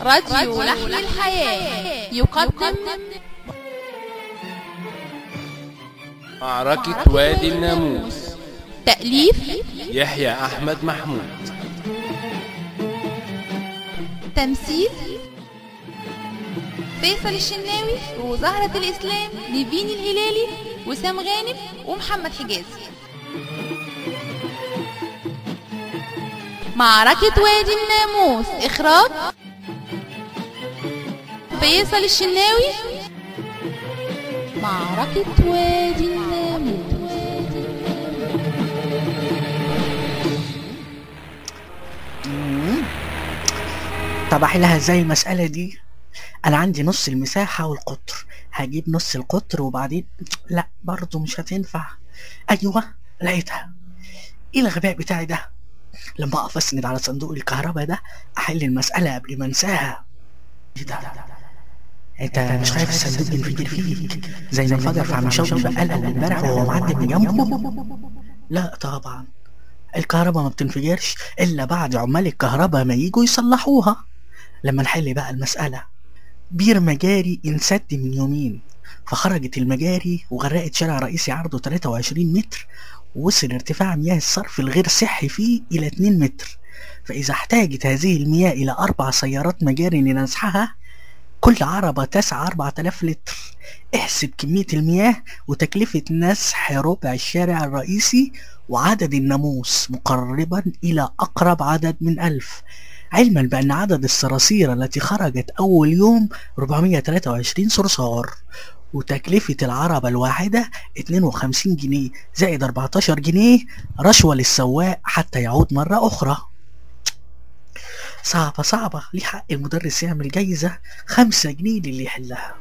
راديو لحن الحياة يقدم معركة وادي الناموس تأليف يحيى أحمد محمود تمثيل فيصل الشناوي وزهرة الإسلام نيفين الهلالي وسام غانم ومحمد حجازي معركة وادي الناموس إخراج فيصل الشناوي معركة وادي الناموس طب احلها ازاي المسألة دي انا عندي نص المساحة والقطر هجيب نص القطر وبعدين لا برضو مش هتنفع ايوه لقيتها ايه الغباء بتاعي ده لما اقف اسند على صندوق الكهرباء ده احل المسألة قبل ما انساها ايه ده انت مش خايف الصندوق ينفجر فيك زي ما انفجر في عم شوقي بقال اول امبارح وهو معدي من جنبه لا طبعا الكهرباء ما بتنفجرش الا بعد عمال الكهرباء ما يجوا يصلحوها لما نحل بقى المسألة بير مجاري انسد من يومين فخرجت المجاري وغرقت شارع رئيسي عرضه 23 متر ووصل ارتفاع مياه الصرف الغير صحي فيه إلى 2 متر فإذا احتاجت هذه المياه إلى أربع سيارات مجاري لنزحها كل عربة تسعى 4000 لتر احسب كمية المياه وتكلفة نزح ربع الشارع الرئيسي وعدد الناموس مقربا إلى أقرب عدد من ألف علما بأن عدد الصراصير التي خرجت أول يوم 423 صرصار وتكلفة العربة الواحدة 52 جنيه زائد 14 جنيه رشوة للسواق حتى يعود مرة أخرى صعبة صعبة ليه حق المدرس يعمل جايزة خمسة جنيه للي يحلها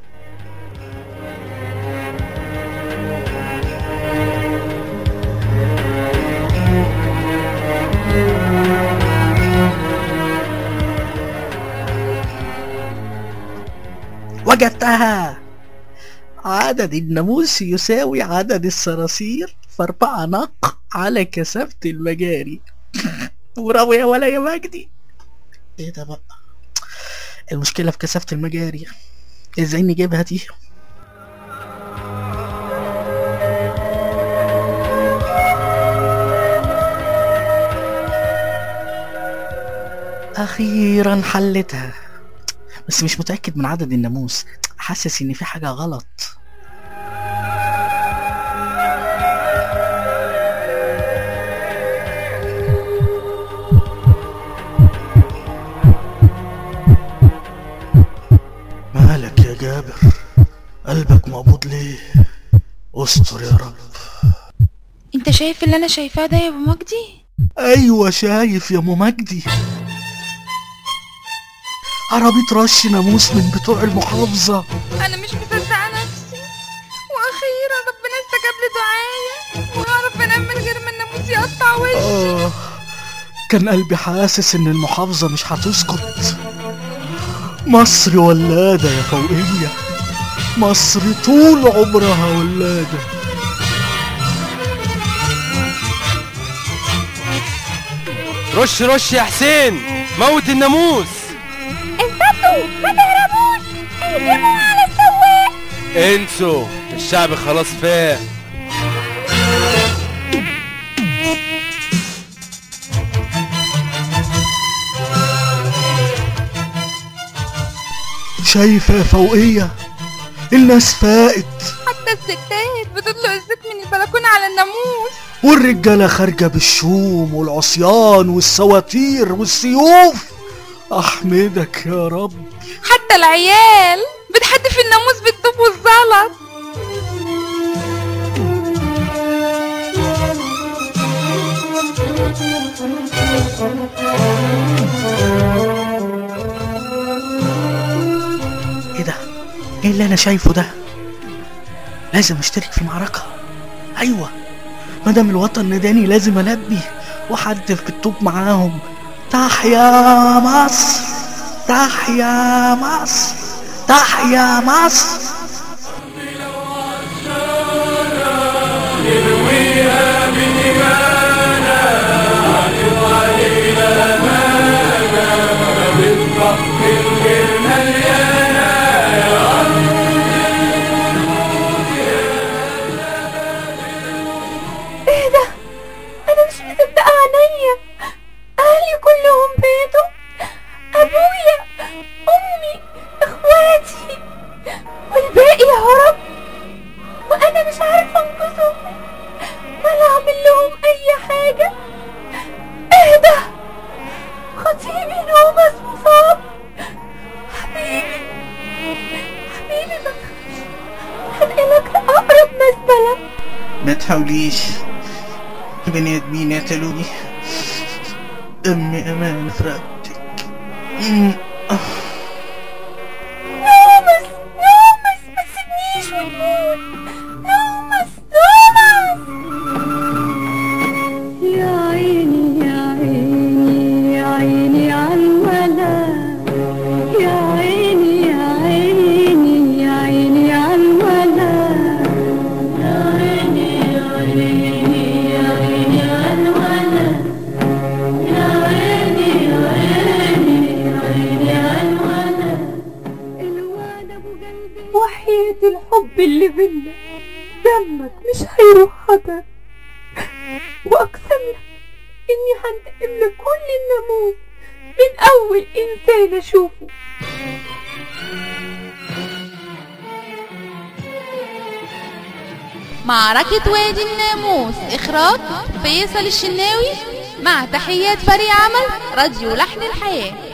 وجدتها عدد الناموس يساوي عدد الصراصير فاربعة نق على كثافة المجاري برافو يا ولا يا مجدي ايه ده بقى المشكلة في كثافة المجاري ازاي نجيبها دي اخيرا حلتها بس مش متأكد من عدد الناموس حاسس ان في حاجة غلط مالك يا جابر قلبك مقبوض ليه استر يا رب انت شايف اللي انا شايفاه ده يا ابو مجدي ايوه شايف يا ام مجدي عربية رش ناموس من بتوع المحافظة انا مش مصدقه نفسي واخيرا ربنا استجاب لدعائي واعرف انام من غير ما الناموس يقطع وشي آه كان قلبي حاسس ان المحافظة مش هتسكت مصر ولادة يا فوقية مصر طول عمرها ولادة رش رش يا حسين موت الناموس انتوا ما تهربوش اهجموا على السواق انسوا الشعب خلاص فاق شايفة يا فوقية الناس فاقت حتى الستات بتطلق الزيت من البلكونه على الناموس والرجالة خارجة بالشوم والعصيان والسواتير والسيوف أحمدك يا رب حتى العيال بتحدف الناموس بالطوب والزلط ايه ده ايه اللي انا شايفه ده لازم اشترك في المعركة ايوه مادام الوطن ناداني لازم البي واحدف بالطوب معاهم تحيا مصر تحيا مصر تحيا مصر الفقر الغير تحاوليش بني ادمين يقتلوني دمي امان في رقبتك أمم. آه. نومس نومس ما تسيبنيش وتموت نومس نومس يا عيني يا عيني يا عيني عالولد يا عيني يا عيني يا عيني عالولد يا عيني يا عيني يا عيني عالولد يا عيني يا عيني يا عيني عالولد الواد ابو قلبي وحياة الحب اللي بينا دمك مش هيروح هدر واقسم لك اني هنتقم لك كل الناموس من اول انسان اشوفه معركة وادي الناموس إخراج فيصل الشناوي مع تحيات فريق عمل راديو لحن الحياة